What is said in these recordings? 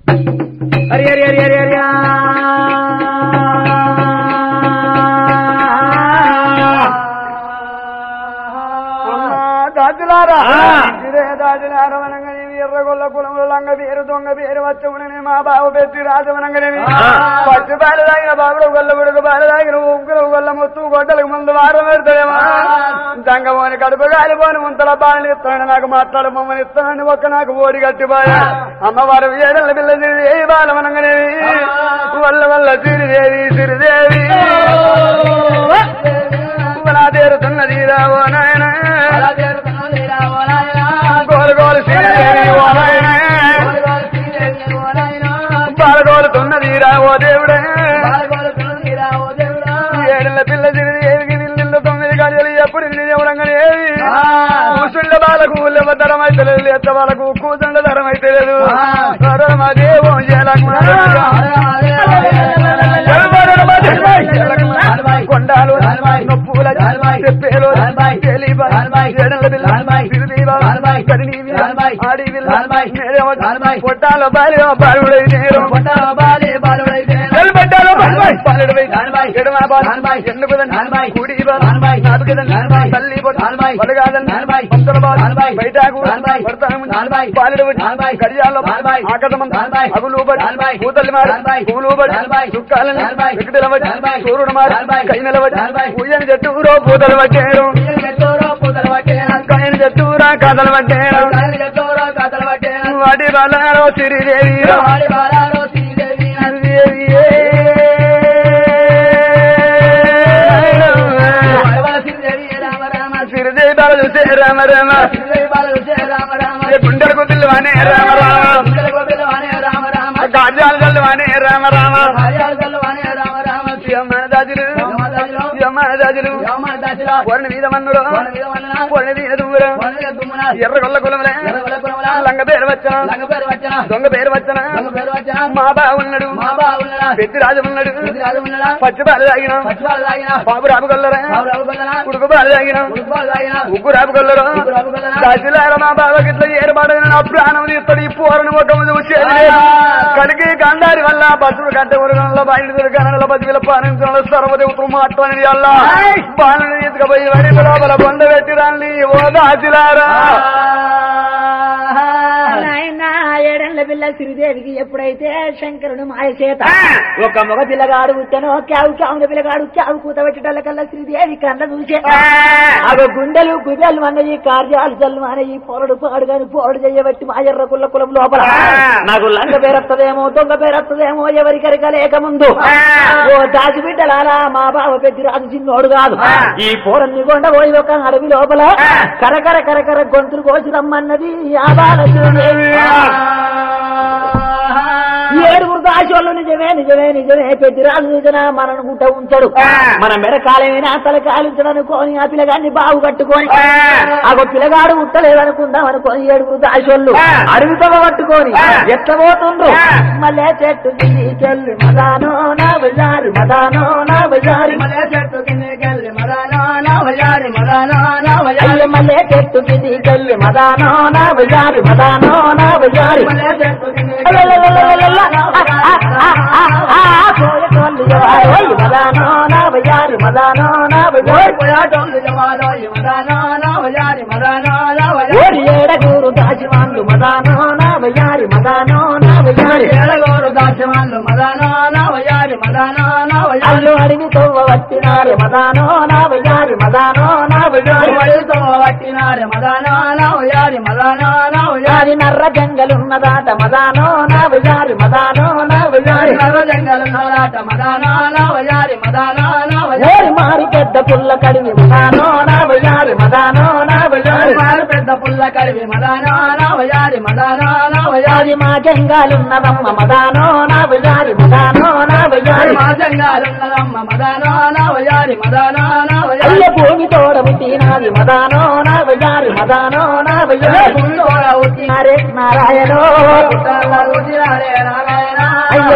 హరి హరి హరి హరి హరి దాచులారా ఆ. ఇదే దాచులారా వనంగనేవి ఎర్రగొల్ల కులముల లంగ పేరు దొంగ పేరు వచ్చమునని మా బాబు పెట్టి రాజవనంగనేవి ఆ. పచ్చి పాలు తాగిన బాబుడు గొల్ల గుడుకు పాలు తాగిన ఉగ్గురు గొల్ల ముత్తు గొడ్డలకు ముందు వారం పెడతాడేమా దంగమోని కడుపు గాలిపోని ముంతల బాలని ఇస్తాడు నాకు మాట్లాడు మమ్మల్ని ఇస్తానని ఒక్క నాకు ఓడి కట్టిపోయా అమ్మవారు ఏడల పిల్ల సిరిదేవి ఏ బాలవనంగనేవి వల్ల వల్ల సిరిదేవి సిరిదేవి నా తీరుతున్నది రావో నాయన గోలు గోలు శ్రీదేవి ఓ నాయన పాలగోలుతున్నది రావో దేవుడే ఏడల పిల్ల శ్రీదేవికి నిల్లు తొమ్మిది గడియలు ఎప్పుడు నిజవరంగానే కూసుండ బాలకు ధరం అయితే లేదు ఎత్త వాళ్ళకు కూతుండ ధరం అయితే లేదు దేవం కొండాలు నొప్పుల చెప్పేలో తెలియబా ఏడల పిల్ల తిరుదీవా కదినీవి ఆడివి పొట్టాల బాలి బాలుడై నేరం నిలబడ్డాలో బాలుడై బాలుడై ఎడమ బాలు ఎందుకుదని కూడివా నాలుగదని తల్లి వడగాదని పంతల బాలు బయటకు పాలడు గడియాలో ఆకదమం అగులు పూతల్లి మారి పూలు చుక్కాలని వికటల సూర్యుడు మారి కై నిలబడి పూజని చెట్టురో పూతలు పట్టారు కైన చెట్టురా కథలు పట్టారు వాటి బలారో సిరిదేవి సిరిదేవి బాల చూసే రామ రామ గుండెలకు పిల్లవానే రామ రామ గాజాలు చల్లవానే రామ రామ యమ్మ దాజులు యమ్మ దాజులు పొరని మీద మన్నుడు పొరని మీద దుమ్ముడు ఎర్ర కొల్ల కులములే లంగ పేరు వచ్చన దొంగ పేరు వచ్చన మా బా ఉన్నాడు పెద్ది రాజు ఉన్నాడు పచ్చి పాలు తాగిన బాబు రాబు కొల్లరా ఉడుకు పాలు తాగిన ఉగ్గు రాబు కొల్లరు దాచిలార మా బావకి ఇట్లా ఏర్పాటు నా ప్రాణం తీస్తాడు ఈ పోరను ఒక చూసేది కలిగి గంధారి వల్ల బస్సులు గంట ఉరగంలో బయట దొరకనంలో బతికిల పాలించడంలో సర్వదేవతలు మాట్లాడి అల్లా బాలను తీసుకుపోయి వడి లోపల బొండ పెట్టి రాండి ఓ దాచిలారా నాయనా ఏడేళ్ల పిల్ల శ్రీదేవికి ఎప్పుడైతే శంకరుడు మాయ చేత ఒక మగ పిల్లగాడు పుట్టనో క్యావు క్యావున పిల్లగాడు క్యావు కూత పెట్టేటల్ల కల్లా శ్రీదేవి కళ్ళ చూసే అవి గుండెలు గుబెలు అన్నయి కార్యాలు జల్లు అనయి పొరడు పాడు గాని పోడు చేయబట్టి మా ఎర్ర కుల్ల కులం లోపల నాకు లంగ పేరత్తదేమో దొంగ పేరత్తదేమో ఎవరికరిక లేక ముందు ఓ దాచిబిడ్డలాలా మా బావ పెద్ద రాజు చిన్నోడు కాదు ఈ పోరన్ని కొండ పోయి ఒక అడవి లోపల కరకర కరకర గొంతులు కోసి రమ్మన్నది ఆ బాలశ్రీదేవి ఏడుగురు దాచోళ్ళు నిజమే నిజమే నిజమే పెద్దిరాజు నిజన మనను గుట్ట ఉంచడు మన మెడకాలమైనా తల కాలించడనుకోని ఆ పిల్లగాన్ని బాగు కట్టుకొని ఆగో పిల్లగాడు ఉట్టలేదనుకుందాం అనుకోని ఏడుగురు దాచోళ్ళు అడవితో పట్టుకొని ఎత్తబోతుండ్రు మళ్ళీ చెట్టు కిందికెళ్ళి మదానో నా బజారు మదానో నా బజారు అయ్య మళ్ళీ చెట్టు కిందికెళ్ళి మదానో నా బజారు మదానో నా బజారు మదానో నా బజారు మదానో నా బజారు ఓడి ఏడగూరు దాచివాళ్ళు మదానో నా బజారు మదానో నా బజారు అల్లు అడిగి తవ్వ వచ్చినారు మదానో నా బజారు మదానో నా బజారు అది నర్ర జంగలున్నదాట మదానో నా బజారు మదానో నా బజారు ఓరి మారి పెద్ద పుల్ల కడివి మదానో నా బజారు మదానో నా బజారు పెద్ద పుల్ల కరివి మదానా వయారి మదానా అది మా జంగాలున్నదమ్మ మదానో నా బజారు మదానో నా బజారు మా జంగాలున్నదమ్మ మదానా వయారి మదానా అయ్య భూమి తోడ పుట్టినాది మదానో నా బజారు మదానో నా బజారు వయారి నారే నారాయణో అయ్య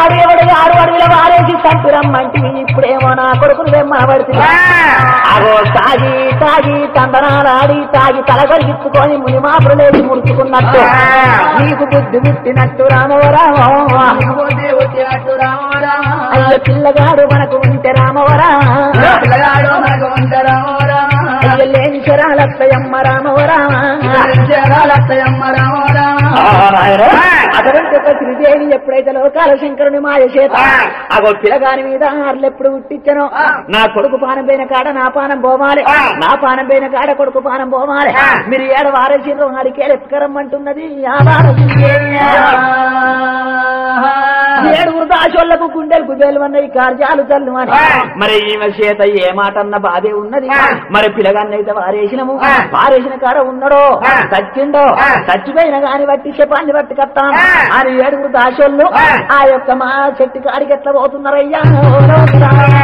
ఆనాడు ఎవడు ఆరు అడవిలో వారేసి చంపిరమ్మంటివి ఇప్పుడేమో నా కొడుకును వెమ్మబడుతుంది అగో తాగి తాగి తందనాలాడి తాగి తలగరిగిచ్చుకొని మునిమాపులు లేచి ముడుచుకున్నట్టు నీకు బుద్ధి పుట్టినట్టు రామవరామో బుద్ధి వచ్చినట్టు రామ రామ అయ్య పిల్లగాడు మనకు ఉంటే రామవరా పిల్లగాడు మనకు ఉంటే రామ రామ అయ్య లేని శరాలత్తయమ్మ రామవరామ లక్షయమ్మ రామ రామ అటువంటి ఒక శ్రీదేవి ఎప్పుడైతే లోకాల శంకరుని మాయ చేత అగో పిల్లగాని మీద ఆర్లు ఎప్పుడు ఉట్టించను నా కొడుకు పానం పోయిన కాడ నా పానం పోవాలి నా పానం పోయిన కాడ కొడుకు పానం పోవాలి మీరు ఏడ వారసిండ్రు అడికేలు ఎత్తుకరమ్మంటున్నది ఆ వారసిందేవి. ఏడుగురు దాసోళ్లకు గుండెలు కుదేలు అన్నవి కార్యాలు చల్లు అని మరి ఈమె చేత ఏ మాట అన్న బాధే ఉన్నది మరి పిల్లగాన్నైతే వారేసినము వారేసిన కాడ ఉన్నాడో చచ్చిండో చచ్చిపోయిన గాని బట్టి శపాన్ని బట్టి కట్టాం అని ఏడుగురు దాసోళ్ళు ఆ యొక్క మా చెట్టు కాడికి ఎట్లా పోతున్నారయ్యా ఓ లోకులారా.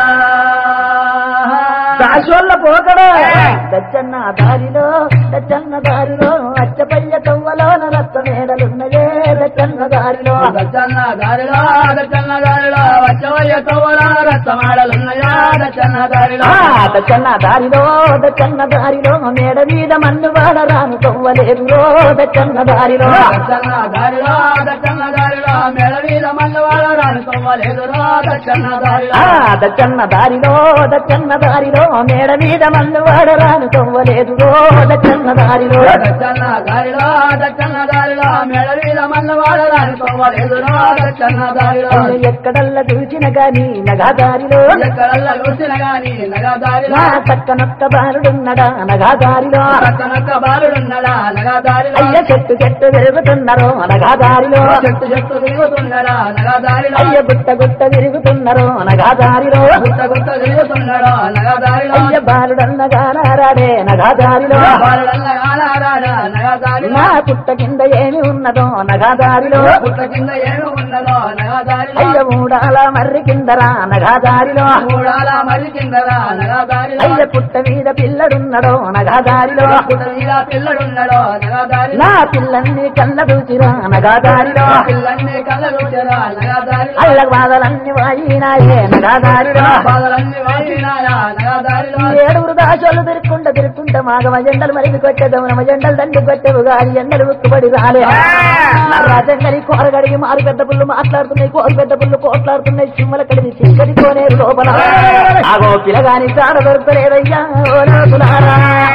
దాసోళ్ళ పోకడ దచ్చన్న దారిలో దచ్చన్న దారిలో అచ్చపయ్య తవ్వలోన రత్త మేడలున్నవే దచ్చన్న దారిలో దచ్చన్న దారిలో దచ్చన్న దారిలో వచ్చవయ్య తవ్వల రక్తమాడలున్నాయా దచ్చన్న దారిలో ఆ, దచ్చన్న దారిలో దచ్చన్న దారిలో మేడ మీద మన్ను వాడరాను తవ్వలేదురో దచ్చన్న దారిలో దచ్చన్న దారిలో దచ్చన్న దారిలో మెడ మీద మల్లవాడ రాను తవ్వలేదురో దచ్చన్న దారిలో ఆ దచ్చన్న దారిలో దచ్చన్న దారిలో మేడ మీద మన్ను వాడరాను తవ్వలేదురో దచ్చన్న దారిలో దచ్చన్న దారిలో దచ్చన్న దారిలో మెడ మీద మల్లవాడ రాను తవ్వలేదురో దచ్చన్న దారిలో ఎక్కడల్లా చూసిన గాని నగా దారిలో ఎక్కడల్లా చూసిన గాని నగా దారిలో నా చక్కనొక్క బాలుడున్నడా నగా దారిలో పక్కనొక్క బాలుడున్నడా నగా దారిలో అయ్య చెట్టు చెట్టు తిరుగుతున్నారు అనగా దారిలో చెట్టు చెట్టు తిరుగుతున్నాడా నగా దారిలో అయ్య గుట్ట గుట్ట తిరుగుతున్నారు అనగా దారిలో గుట్ట గుట్ట తిరుగుతున్నాడా నగా దారిలో అయ్య బాలుడన్నగా నారాడే నగా దారిలో బాలుడల్ల ఆలారాడా నగా దారిలో నా పుట్ట కింద ఏమి ఉన్నదో నగా దారిలో పుట్ట కింద ఏమి ఉన్నదో నగా దారిలో అయ్య మూడాల మర్రి కిందరా నగా దారిలో మూడాల మరి కిందరా నగా దారిలో అయ్య పుట్ట మీద పిల్లడున్నడో నగా దారిలో పుట్ట మీద పిల్లడున్నడో నగా దారిలో నా పిల్లల్ని కళ్ళ దూచిరా నగా దారిలో పిల్లన్ని కళ్ళలుచరా నగా దారిలో అల్ల బాధలన్నీ వాయినాయే నగా దారిలో బాధలన్నీ వాడినాయా నగా దారిలో ఏడుగురు దాసోళ్ళు తిరుక్కుంట తిరుక్కుంట మాగమ జెండలు మరిగి కొట్టేదము నమ జెండలు దండి కొట్టేవు గాలి ఎండలు ఉక్కుబడి రాలే రాజంగని కోరగడిగి మారు పెద్ద పుల్లు మాట్లాడుతున్నాయి కోరు పెద్ద పుల్లు కోట్లాడుతున్నాయి సింహల కడిగి సింగడి కోనేరు లోపల ఆగో పిలగాని చాడ దొరకలేదయ్యా ఓ లోకులారా.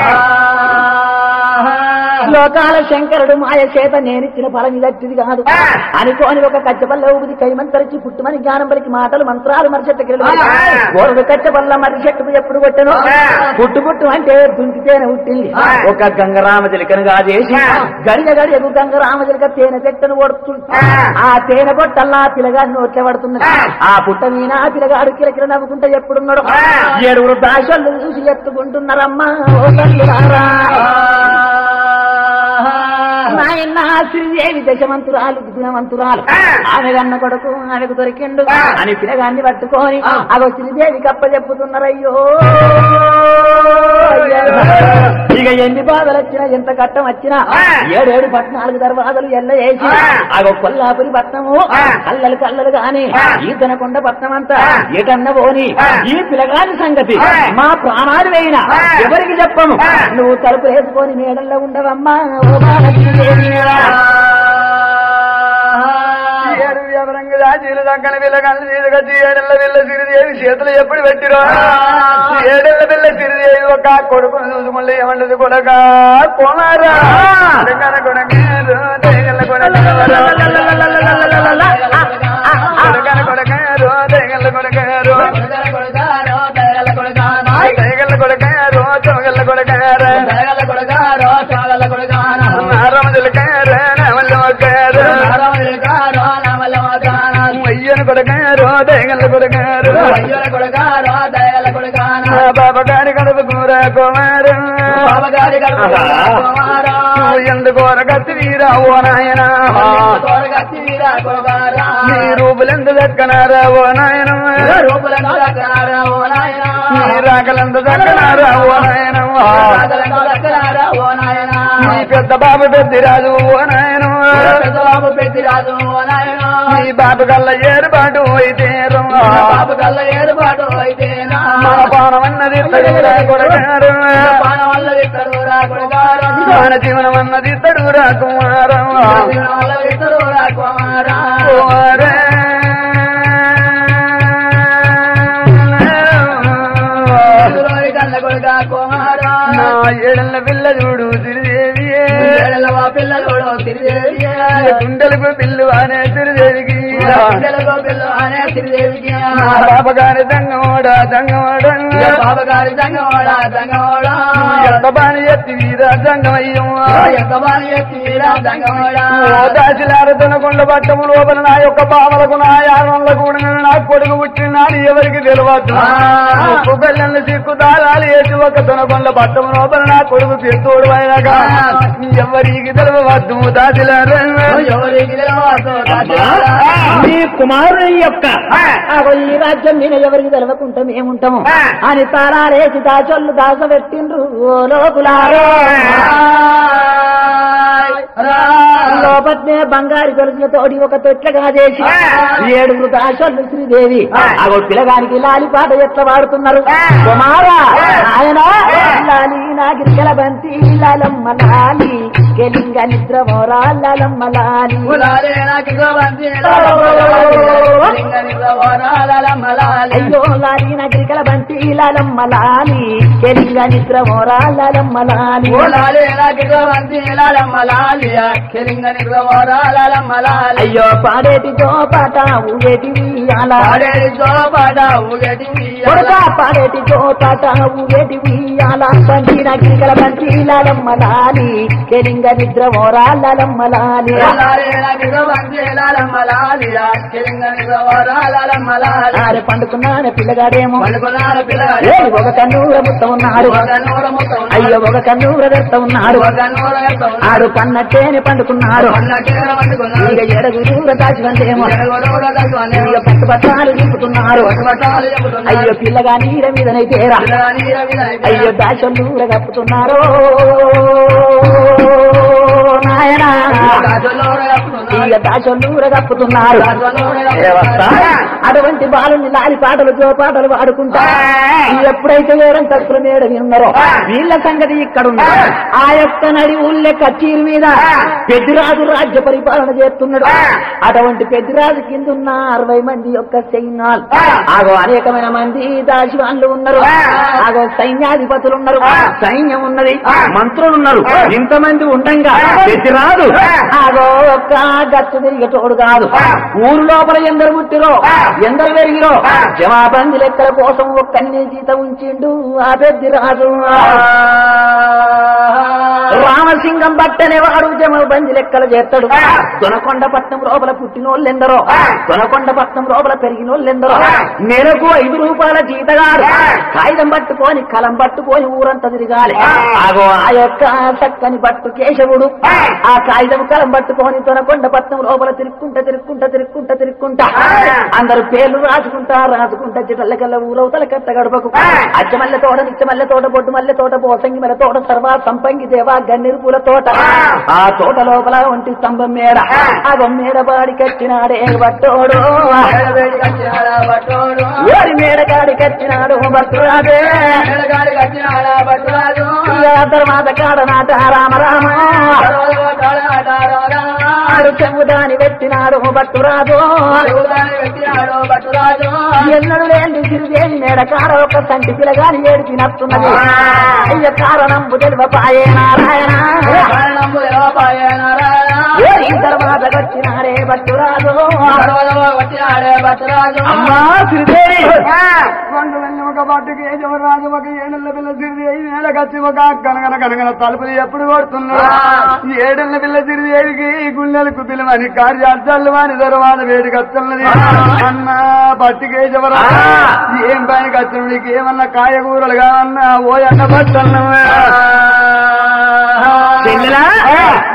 లోకాల శంకరుడు మాయ చేత నేనిచ్చిన ఫలం ఇదట్టిది కాదు అనుకోని ఒక కచ్చపల్ల ఊపిది కైమంతరిచి పుట్టుమని జ్ఞానం పలికి మాటలు మంత్రాలు మరిచెట్టు ఓరడు కచ్చపల్ల మరి చెట్టుకు ఎప్పుడు కొట్టను పుట్టు పుట్టు అంటే దుంకితేనే పుట్టింది ఒక గంగరామ చిలికనుగా చేసి గడియ గడియకు గంగరామ చిలిక తేనె చెట్టును కొడుతుంది ఆ తేనె పొట్టల్లా పిల్లగాడిని నోట్లే పడుతున్నది ఆ పుట్ట మీద ఆ పిల్లగాడు కిలకిల నవ్వుకుంటే ఎప్పుడున్నాడు ఏడుగురు దాసోళ్ళు చూసి ఎత్తుకుంటున్నారమ్మా ఓ తల్లులారా నాయన శ్రీదేవి దశమంతురాలు గుణవంతురాలు ఆమె కన్న కొడుకు ఆమెకు దొరికిండు అని పిల్లగాన్ని పట్టుకొని అగో శ్రీదేవికి అప్ప చెప్పుతున్నారయ్యో ఇక ఎన్ని బాధలు వచ్చినా ఎంత కట్టం వచ్చినా ఏడేడు పద్నాలుగు దర్వాజలు ఎల్ల వేసి అగో కొల్లాపురి పట్నము కల్లలు కల్లలు గాని ఈ తనకొండ పట్నం అంతా ఏటన్న పోని ఈ పిల్లగాని సంగతి మా ప్రాణాలు వేయినా ఎవరికి చెప్పము నువ్వు తలుపు వేసుకొని మేడల్లో ఉండవమ్మా ఓ బాలశ్రీదేవి. ఏడు ఎవరంగా దాచీలు దక్కన పిల్ల కళ్ళు తీసుకొచ్చి ఏడెళ్ళ పిల్ల సిరిదేవి చేతులు ఎప్పుడు పెట్టిరో ఏడెళ్ళ పిల్ల సిరిదేవి ఒక కొడుకును చూసుకుంటే ఏమంటది కొడక కుమారా కొడకన కొడకారు తెగల కొడకారు కొడకన కొడకారు తెగల కొడకారు కొడగారో దయగల కొడగానో తెగల కొడకారు చోగల కొడకారు దయగల కొడగారో చాగల కొడగానో నారమ చిలకారు నవల మొక్కారు నారాయణగారో నమలమగానో అయ్యను కొడకారు తెగల కొడకారు అయ్యల కొడగారో దయగల కొడగానో బాబా గారి కడుపు కూర కుమారు బాబగారి గర్భ కుమారో ఎందుకు కత్తి వీరా ఓ నాయన తోరగత్తి వీర కొడగారా నీ రూపులెందు దక్కనారా ఓ నాయన రూపులను దక్కనారా ఓ నాయనా నీ రాకలెందు దక్కనారా ఓ నాయన రాజలను దక్కనారా ఓ నాయనా నీ పెద్ద బాబు పెద్ద రాజు ఓ నాయన పెద్దబాబు పెద్దిరాజు నాయన నీ బాబు కల్ల ఏర్పాటు అయితే బాబు కల్ల ఏర్పాటు అయితేనా మన పానం అన్నది తడురా కొడగారు పాన వల్ల ఇద్దరు రాకుడుగారు మన జీవనం అన్నది తడురా కుమారం వల్ల ఇద్దరు రాకుమారా కన్న కొడుగా కుమారా నా ఏడల పిల్ల చూడు శ్రీదేవి ఏడలవా పిల్లలు తిరిగేవి గుండెలకు పిల్లు అనే శ్రీదేవికి పిల్లలు పిల్లలు అనే శ్రీదేవికి నా బాబగారి దంగమోడ దంగమోడ బాబగారి దంగవాడ దంగవాడ ఎంత బాని ఎత్తి వీర దంగమయ్యమ్మా ఎంత బాగా ఎత్తిరా దంగవాడ దాచిలారతనకొండ పట్టము లోపల నా యొక్క పావలకు నా యాగంలో కూడా నా కొడుకు పుట్టినాడు ఎవరికి తెలియదు ఉప్పు బెల్లం సిక్కు దారాలు వేసి ఒక తనకొండ పట్టము లోపల నా కొడుకు పెద్దోడు అయినాక ఎవరికి తెలియవద్దు దాచిలార ఎవరికి తెలియదు దాచిలారా. మీ కుమారుని యొక్క ఆగో ఈ రాజ్యం నేను ఎవరికి తెలవకుంటా మేముంటాము అని తారాలేసి దాచొల్లు దాచబెట్టిండ్రు ఓ లోకులారో లోపట్నే బంగారు గొలుసులతోటి ఒక తొట్లగా చేసి ఏడుగురు దాసోళ్ళు శ్రీదేవి ఆగో పిల్లగానికి లాలిపాట ఎట్లా పాడుతున్నారు కుమారా ఆయన లాలి నాగిరికల బంతి లాలమ్మ లాలి కెలింగ నిద్ర మోరా లాలమ్మ లాలి కులాలే నాకు గోవంతి లింగని ప్రవరాల మలాలి అయ్యో లాలి నాగిరికల బంతి లాలమ్మ లాలి కెలింగ నిద్ర మోరా లాలమ్మ లాలి కులాలే నాకు గోవంతి మలాలి లింగని ప్రవరాల మలాలి అయ్యో పాడేటి జోపాట ఊగేటి ఉయ్యాల ఆడేది జోపాట ఊగటి కొడతా పాడేటి జోపాట ఊగేటి ఉయ్యాల బంతి నాగిరికల బంతి లాలమ్మ లాలి కెలింగ నిద్ర మోరా లాలమ్మ లాలి కులాలే నాకు గోవంతి మలాలి లింగని ప్రవరాల మలాలి ఆరు పండుకున్నాను పిల్లగాడేమో పలుకున్నాడు ఏ పిల్లగాడు ఒక కన్నూర ముత్త ఉన్నాడు ఒక నూర మొత్తం అయ్యో ఒక కన్నూర దత్త ఉన్నాడు ఒక నూర మొత్తం ఆడు పన్నట్టేనే పండుకున్నాడు అన్నట్టే పట్టుకున్నాడు ఇక ఏడుగురు దాచివందేమో ఎడగొడగొడ తగ్గునే ఇక పట్టు పట్టాలు దింపుతున్నారు పట్టుబట్టాలు చెబుతున్నాడు అయ్యో పిల్లగా నీడ మీదనైతేరా పిల్లగాని ఈర మీద అయితే అయ్యో దాచొల్లూర కప్పుతున్నారు నాయనా రాజులోడ కప్పుతున్నాడు. ఇక దాచొల్లూర కప్పుతున్నారు రాజులోడ దేవస్థ. కప్పుతున్నాడు. అటువంటి బాలుని లాలి పాటలు జో పాటలు పాడుకుంటా ఎప్పుడైతే వేరం తక్కువ మేడ ఉన్నారో వీళ్ళ సంగతి ఇక్కడ ఉంది ఆ యొక్క నడి ఊళ్ళే కచ్చీరు మీద పెద్దిరాజు రాజ్య పరిపాలన చేస్తున్నాడు అటువంటి పెద్దిరాజు కింద ఉన్న అరవై మంది యొక్క సైన్యాలు ఆగో అనేకమైన మంది దాశివాన్లు ఉన్నారు ఆగో సైన్యాధిపతులు ఉన్నారు సైన్యం ఉన్నది మంత్రులు ఉన్నారు ఇంతమంది ఉండంగా పెద్దిరాజు ఆగో ఒక్క గచ్చు తిరిగేటోడు కాదు ఊరు లోపల ఎందరు పుట్టిరో ఎందరు పెరిగిరో జవాబంది లెక్కల కోసం ఒక్కన్ని జీత ఉంచిండు ఆ పెద్దిరాజు రామసింగం బట్టనే వాడు జమబంది లెక్కలు చేస్తాడు తొనకొండ పట్నం లోపల పుట్టినోళ్ళెందరో తొనకొండ పట్నం లోపల పెరిగినోళ్ళెందరో నెలకు ఐదు రూపాయల జీతగాడు కాగితం పట్టుకొని కలం పట్టుకొని ఊరంతా తిరగాలి ఆగో ఆ యొక్క చక్కని పట్టు కేశవుడు ఆ కాగితం కలం పట్టుకొని తొనకొండ పట్నం లోపల తిరుక్కుంటా తిరుక్కుంటా తిరుక్కుంటా తిరుక్కుంటా అందరు పేర్లు రాసుకుంటా రాసుకుంటా చిటల్లకల్ల ఊరవుతల కట్ట గడపకు అచ్చమల్లె తోట నిచ్చమల్లె తోట బొడ్డు మల్లె తోట పోసంగి మల్లె తోట సర్వ సంపంగి దేవా గన్నిరు పూల తోట ఆ తోట లోపల ఒంటి స్తంభం మేడ ఆ మేడ బాడి కట్టినాడే బట్టోడు ఎడవేడి కట్టినాడా బట్టోడు. ఓరి మేడ కాడి కట్టినాడు భక్తురాజే ఎడగాడి కట్టినాడా బట్టురాజు. తర్వాత కాడ నాట రామ రామ పర్వతమో తాళాట రారా. ఆడు చెవుదాని పెట్టినాడు భక్తురాజు చెవుదాన్ని పెట్టినాడు బట్టురాజు. ఎన్నడు లేని సిరిదేవి మేడ కాడ ఒక సంటి పిలగాని ఏడిపినట్టున్నది అయ్య కారణం తెలివ పాయే నారాయణ కారణము దేవపాయే నారాయణ. ఓరి తర్వాత వచ్చినాడే భక్తురాజు పర్వతమో కొట్టినాడే బట్టురాజు. అమ్మా శ్రీదేవి కొండ వెళ్ళి ఒక పట్టుకి రాజు ఒక ఏడెళ్ళ పిల్ల సిరిదేవి మేడకచ్చి ఒక కనగన కనగన తలుపులు ఎప్పుడు కొడుతున్నాడు ఏడెళ్ళ పిల్ల సిరిదేవికి గుండెలకు పిలువని కార్యార్థాలు వాని తర్వాత వేడికి వస్తున్నది అన్న పట్టుకేశవరా ఏం పైన వచ్చిన నీకు ఏమన్నా కాయగూరలు కావన్నా ఓ అన్న పట్టన్నా చెల్లెలా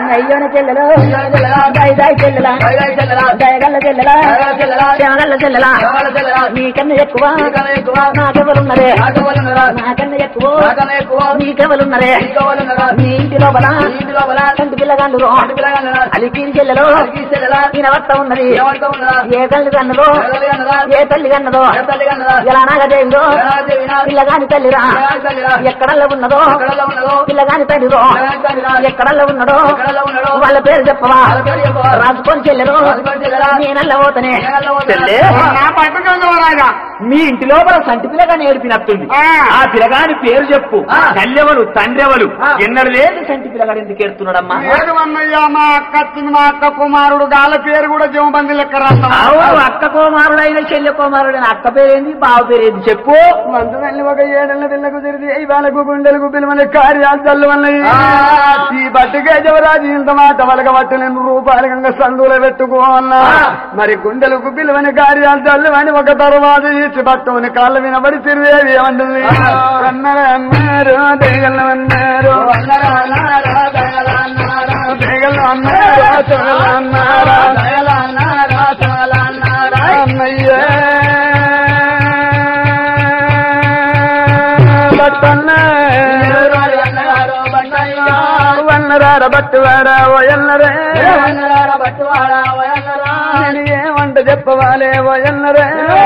అయ్యోన చెల్లెలో దాయి దాయి చెల్లెలా దయగల్ల చెల్లెలా శమగల్ల చెల్లెలా నీకన్నా ఎక్కువ నాకెవరున్నరే నాకన్నా ఎక్కువ నీకెవరున్నరే నీ ఇంటి లోపల కంటి పిల్లగాండ్రు అలికీని చెల్లెలో ఈయన వట్ట ఉన్నది ఏ తల్లి కన్నదో ఏ తల్లి కన్నదో ఎలా నాగదేవిదో పిల్లగాని తల్లిరా ఎక్కడల్లో ఉన్నదో పిల్లగాని తల్లిరో ఎక్కడల్లో ఉన్నదో వాళ్ళ పేరు చెప్పవా రాసుకొని చెల్లెరు నేనల్ల పోతనే చెల్లె నా పట్టుకుంది రాజా మీ ఇంటి లోపల సంటి పిల్లగా నేర్పినట్టుంది ఆ. ఆ పిల్లగాని పేరు చెప్పు ఆ. తల్లెవరు తండ్రెవరు ఆ. ఎన్నడు లేదు సంటి పిల్లగాడు ఎందుకు ఎడుతున్నాడమ్మా లేదు అన్నయ్య మా అక్క వచ్చింది మా అక్క కుమారుడు గాల పేరు కూడా జీవబంది లెక్క రాస్తాం అవును అక్క కుమారుడైన చెల్లె కుమారుడైన అక్క పేరేంది బావ పేరేంది చెప్పు మంత్రులు ఒక ఏడెళ్ళ పిల్లకు తిరిగి వాళ్ళకు గుండెలకు పిలువని కార్యాలు చల్లు వల్లయి ఈ బట్టుకే జవరాజు ఇంత మాట వలక పట్టు నేను రూపాయలు గంగ సందులో పెట్టుకోవాలన్నా మరి గుండెలకు పిలువని కార్యాలు చల్లు అని ఒక తర్వాత ఇచ్చి పట్టుకుని కాళ్ళ వినబడి తిరిగేది ఏమంటుంది అన్నారు అన్నారు దేగలు అన్నారు దేగలు అన్నారు చొగలు అన్నారు అన్నయ్యే వన్నరార బట్టువాడా ఓయన్నరే నేను ఏమంట చెప్పవాలే ఓయన్నరే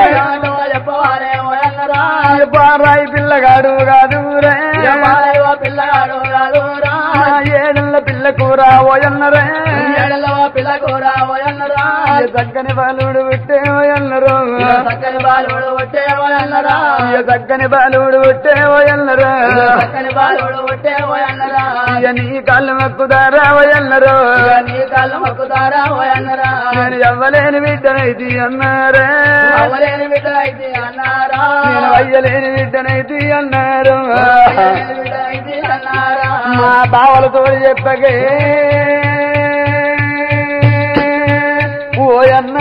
పారాయి పిల్లగాడు కాదు రే పిల్లగాడు రాదురా ఏడళ్ళ పిల్ల కూర ఓయన్నరే ఏడలవ పిల్లకూర వయన్నరా చక్కని బాలుడు విట్టే ఓయన్నరు చక్కని బాలుడు ఒట్టే వయన్నరా చక్కని బాలుడు విట్టే ఓయన్నరు చక్కని బాలుడు ఒట్టే వయన్నరా నీ కాళ్ళు మక్కుదారా ఓయన్నరు నీ కాళ్ళు మొక్కుతారా వయన్నరా నేను ఎవ్వలేని బిడ్డనైతి అన్నారే అవలేని బిడ్డ అయితే అన్నారా నేను అయ్యలేని బిడ్డనైతి అన్నారు అవలేని బిడ్డ అయితే అన్నారా మా బావలతో చెప్పగే ఓయన్న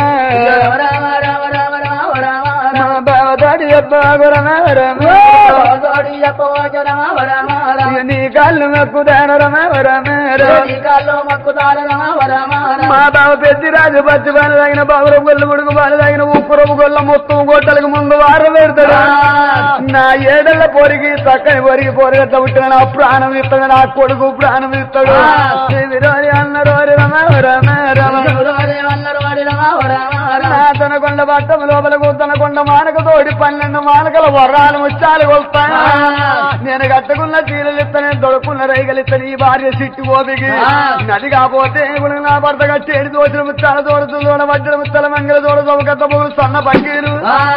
రామ రామ రామ రామ రామ మా బావతోటి చెప్పగరమరమ తోడి చెప్పవచ్చు రామ రామ రామ నీ కాళ్ళు మెక్కుదాను రమరమర నీ కాళ్ళు మొక్కుతారు రామ రామ మా బావ పెద్దిరాజు పచ్చి పని తగిన బాబుర గొల్లు గుడుకు పని తగిన ఉప్పు రవ్వు గొల్ల మొత్తం గొట్టలకు ముందు వారం పెడతాడు నా ఏడళ్ళ పొరిగి చక్కని పొరిగి పొరిగట్ల పుట్టిన నా ప్రాణం ఇస్తాడు నా కొడుకు ప్రాణం ఇస్తాడు విరోరి అన్న రోరి రమ రమ రమ అన్నారు వాడి రామ రామ రామ నా తనకొండ పట్టం లోపల తనకొండ మానక తోడి పన్నెండు మానకల వర్రాలు ముచ్చాలు కొలుస్తాను నేను కట్టుకున్న చీరలు ఇస్తాను దొడుకున్న రైగలు ఇస్తాను ఈ భార్య సిట్టు ఓపికి నది కాకపోతే ఇప్పుడు నా భర్త కట్టేడు దోచిన ముచ్చాల దోడుతూ దోడ వడ్డల ముచ్చల మంగళ దోడ చౌకత్త పొగులు సన్న పక్కీలు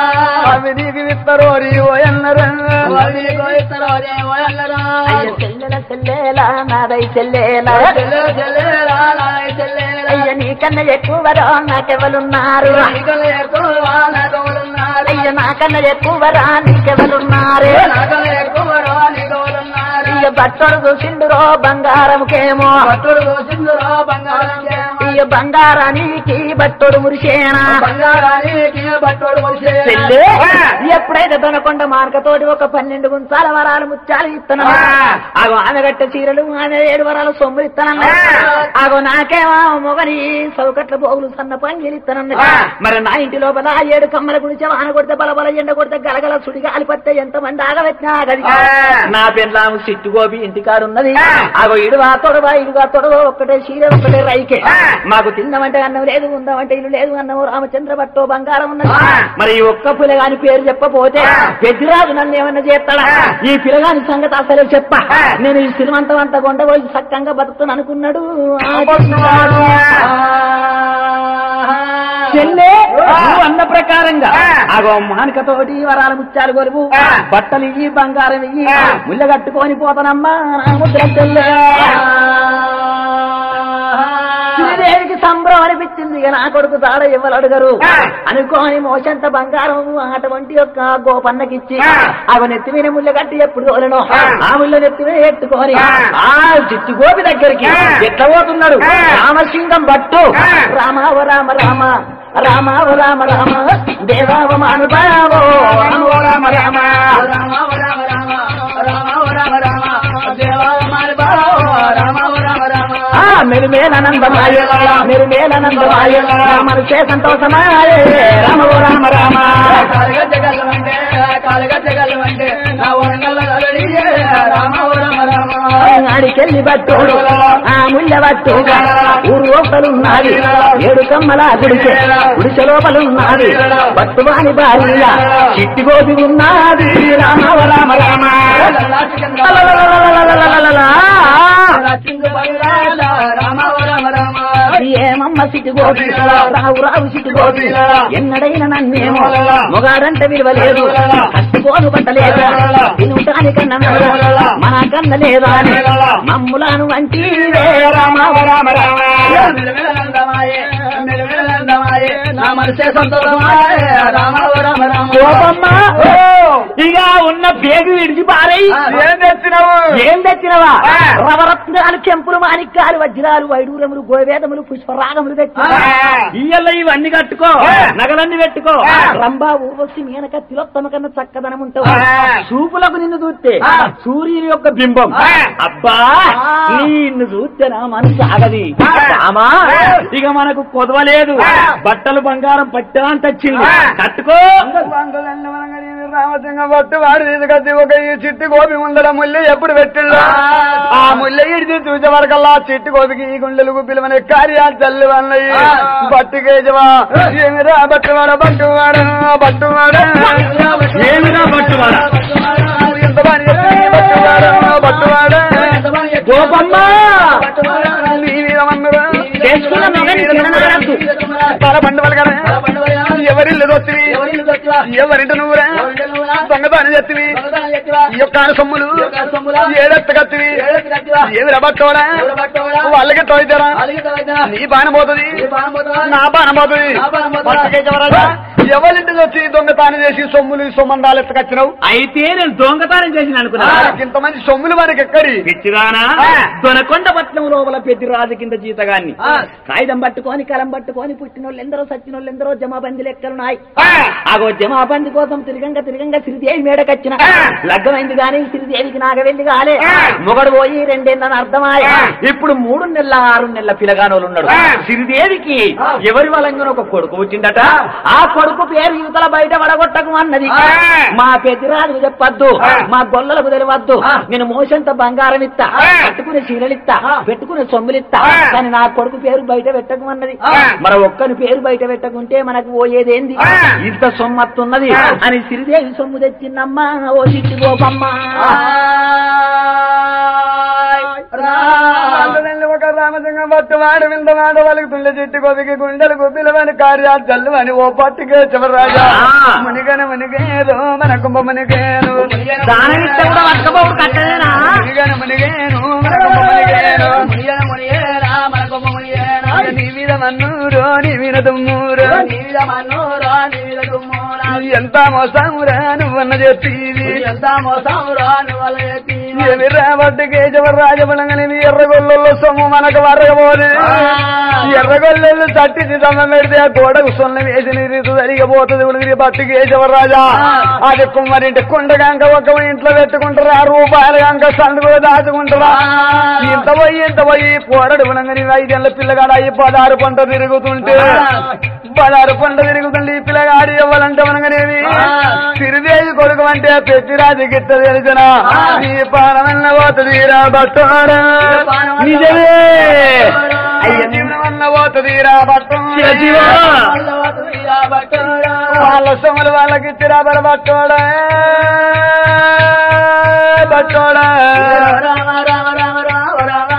అవి నీకు ఇస్తారు ఓయన్నరు వాడి కోయిస్తారు అదే వయన్నరా అయ్య చెల్లెల చెల్లెలా నాదై చెల్లెలా చెల్లె చెల్లెరా నాయ చెల్లెరా అయ్య నీకన్నా ఎక్కువరా నాకెవలున్నారు నీకలు ఎక్కువ నాగోలున్నారు అయ్య నాకన్నా ఎక్కువరా నీకెవలున్నారు నాకలు ఎక్కువ నీగోలున్నారు అయ్య బట్టలు చూసిండురో బంగారముకేమో భక్తుడు దోసిందురో బంగారం అయ్య బంగారానికి బట్టోడు మురిసేనా బంగారానికి భక్తుడు వచ్చే చెల్లె ఎప్పుడైతే దొనకొండ మార్కతోటి ఒక పన్నెండు గుంచాల వరాలు ముత్యాలు ఇస్తాను అగో ఆమె గట్ట చీరలు ఆమె ఏడు వరాలు సొమ్ములు ఇస్తానన్న అగో నాకేమో మొగని సౌకట్ల పోగులు సన్న పంగిలు ఇస్తానన్న మరి నా ఇంటి లోపల ఆ ఏడు కమ్మల గురించి వాన కొడితే బలబల ఎండ కొడితే గలగల సుడిగా అలిపడితే ఎంత మంది ఆగవచ్చినా గది నా పెళ్ళాము సిట్టు గోపి ఇంటికాడున్నది అగో ఇడువా తొడవా ఇడుగా తొడవ ఒక్కటే చీర ఒక్కటే రైకే మాకు తిందామంటే అన్నం లేదు ఉందామంటే ఇల్లు లేదు అన్నం రామచంద్ర భట్టో బంగారం ఉన్నది మరి ఈ ఒక్క పిల్లగాని పేరు చెప్పపోతే పెద్దిరాజు నన్ను ఏమన్నా చేస్తాడా ఈ పిల్లగాని సంగతి అసలే చెప్ప నేను ఈ సినిమంతం అంతా కొండపోయి సక్కంగా బతుకుతాను అనుకున్నాడు చెల్లె నువ్వు అన్న ప్రకారంగా అగో మానికతోటి వరాల ముత్యాలు కొలువు బట్టలు ఇయ్యి బంగారం ఇయ్యి ముళ్ళ కట్టుకొని పోతానమ్మా నా ముద్ర చెల్లె శ్రీదేవికి సంబరం అనిపించింది ఇక నా కొడుకు తాడ ఇవ్వలు అడగరు అనుకోని మోసంత బంగారం అటువంటి యొక్క గోపన్నకిచ్చి అవి నెత్తి మీద ముళ్ళ కట్టి ఎప్పుడు తోలను ఆ ముళ్ళ నెత్తి మీద ఎత్తుకొని ఆ చిట్టు గోపి దగ్గరికి ఎట్లా పోతున్నాడు రామసింగం భట్టు రామావ రామ రామ రామావ రామ రామ దేవావ మానుభావో రామో రామ రామ రామ రామ రామ రామ రామ రామ దేవా మారి బావ రామ రామ రామ ఆ మెరుమేలనందమాయ మెరుమేలనందమాయ మనసే సంతోషమాయే రామ ఓ రామ రామ కాలుగచ్చగలవంటే కాలుగచ్చగలవంటే నా వరంగల్ రామ ఓ రామ రామ ఆడికెళ్ళి బట్టుడు ఆ ముళ్ళ బట్టు ఊరు లోపలున్నది ఏడు కమ్మల గుడిసె గుడిసె లోపలున్నది బట్టువాని భార్య చిట్టి గోపి ఉన్నది రామ ఓ రామ రామ లలలలలలలలలలలా. రామ ఓ రామ రామ ఏమమ్మ సిటి గోపి రావు రావు సిటి గోపి ఎన్నడైనా నన్నేమో మొగాడంటే విలువలేదు కట్టుకోను పట్టలేదు తినుటానికన్నా మన కన్న లేదా అని మమ్ములను వంటి రామ రామ రామ మెలమెలనందమాయే మెలమెలనందమాయే నా మనసే సంతోషమాయే రామ ఓ రామ రామ కోపమ్మ ఇక ఉన్న పేగు విడిచి పారై ఏం తెచ్చినావు ఏం తెచ్చినవా ఆ. రవరత్నాలు చెంపులు మాణిక్యాలు వజ్రాలు వైడూరములు గోవేదములు పుష్పరాగములు తెచ్చి ఆ. ఇయ్యల్ల ఇవన్నీ కట్టుకో ఆ. నగలన్నీ పెట్టుకో ఆ. రంభా ఊర్వశి మేనక తిలోత్తమ కన్నా చక్కదనం ఉంటావు ఆ. చూపులకు నిన్ను చూస్తే ఆ. సూర్యుని యొక్క బింబం ఆ. అబ్బా ఆ. నిన్ను చూస్తే నా మనసు ఆగది ఆ. రామా ఆ. ఇక మనకు కొదవలేదు ఆ. బట్టలు బంగారం పట్టా తెచ్చింది ఆ. కట్టుకో రామసింగ పట్టు వాడు తీసుకొచ్చి ఒక ఈ చిట్టి గోపి ముందర ముల్లి ఎప్పుడు పెట్టిళ్ళు ఆ ముల్లి ఇడిచి చూసే వరకల్లా ఆ చిట్టి గోపికి ఈ గుండెలకు పిలువని కార్యాలు చల్లి వన్నాయి బట్టు కేజవా ఏమిరా బట్టువాడ బట్టువాడ బట్టువాడ ఏమిరా పట్టువాడ? ఎంత పని చేస్తుంది బట్టువాడ బట్టువాడ గోపమ్మ నీ మీద మన్నురా చేసుకున్న మగని తిననాడద్దు. తల పండుగలు కదా ఎవరిల్లు దొత్తివి ఎవరింటి నువ్వురా దొంగతనం చెత్తివి ఈ యొక్క సొమ్ములు ఏడెత్త కత్తివి ఏమి రబట్టోడా వాళ్ళకి తోయితరా నీ బాణ పోతుంది నా బాణ పోతుంది పట్టుకేశవరాజా ఎవరింటి వచ్చి దొంగతనం చేసి సొమ్ములు సొమ్మందాలు ఎత్తకచ్చినావు అయితే నేను దొంగతనం చేసిన అనుకున్నా ఇంతమంది సొమ్ములు మనకి ఎక్కడి పిచ్చిదానా ఆ. దొనకొండ పట్నం లోపల పెద్ద రాజు కింద జీతగాన్ని ఆ. కాగితం పట్టుకొని కలం పట్టుకొని పుట్టినోళ్ళు ఎందరో సచ్చినోళ్ళు ఎందరో జమాబంది లెక్కలున్నాయి ఆ. ఆగో జమాబంది కోసం తిరగంగా తిరగంగా సిరిదేవి మేడకచ్చిన ఆ. లగ్గమైంది గాని సిరిదేవికి నాగవెల్లి కాలే ఆ. మొగడు పోయి రెండేళ్ళని అర్థమాయ ఆ. ఇప్పుడు మూడు నెలల ఆరు నెలల పిల్లగానోళ్ళు ఉన్నాడు ఆ. సిరిదేవికి ఎవరి వలంగా ఒక కొడుకు పుట్టిందట ఆ కొడుకు పేరు యువతల బయట వడగొట్టకు అన్నది ఆ. మా పెద్దరాజు చెప్పద్దు ఆ. మా గొల్లలకు తెలియవద్దు ఆ. నేను మోసంత బంగారం ఇస్తా ఆ. కట్టుకునే చీరలిస్తా ఆ. పెట్టుకునే సొమ్ములిస్తా ఆ. కానీ నా కొడుకు పేరు బయట పెట్టకమన్నది ఆ. మన ఒక్కని పేరు బయట పెట్టకుంటే మనకు పోయేదేంది ఆ. ఇంత సొమ్మత్తున్నది ఆ. అని సిరిదేవి సొమ్ము తెచ్చిందమ్మా ఓ చిట్టి గోపమ్మ అందులో ఒక రామసింగం పట్టు వాడు విందవాడు వాళ్ళకి తుండె చెట్టు కొదికి గుండెలు గుబ్బిలవని కార్యాలు చల్లువని ఓ పట్టుకే చివరాజా ఆ. మునిగన మునిగేదో మన కుంభ మునిగేను దానం ఇస్తే కూడా పట్టుకపోడు కట్టదేనా మునిగన మునిగేను మన కుంభ మునిగేను నీ మీద మన్నూరు నీ మీద దుమ్మూరు ఎంత మోసమురా నువ్వన్న చెప్పివి ఏమి రాబట్టి కేశవ రాజబలంగని ఎర్రగొల్లలో సొమ్ము మనకు వరగబోదు ఎర్రగొల్లెళ్ళు తట్టించి దమ్మ పెడితే ఆ గోడకు సొన్న వేసి నీరు జరిగిపోతుంది ఉడికి పట్టు కేశవ రాజా అది కుమ్మరింటి కుండగంక ఒక ఇంట్లో పెట్టుకుంటారా రూపాయల గంక సందుకు దాచుకుంటారా ఇంత పోయి ఇంత పోయి పోరడు ఉనంగని ఐదేళ్ల పిల్లగాడు అయ్యి పదహారు పంట తిరుగుతుంటే పదహారు పంట తిరుగుతుంటే ఈ పిల్లగాడు ఇవ్వాలంటే మనగనేవి సిరిదేవి కొడుకు అంటే పెద్దిరాజు గిట్ట తెలిసిన ఈ పానమన్న పోతుంది రా బట్టోడా నిజమే అయ్య నిన్న పోతుంది రా శివశివా. వాళ్ళ సొమ్ములు వాళ్ళకి ఇచ్చిరా బర బట్టోడా బట్టోడా రామ రామ రామ రామ రామ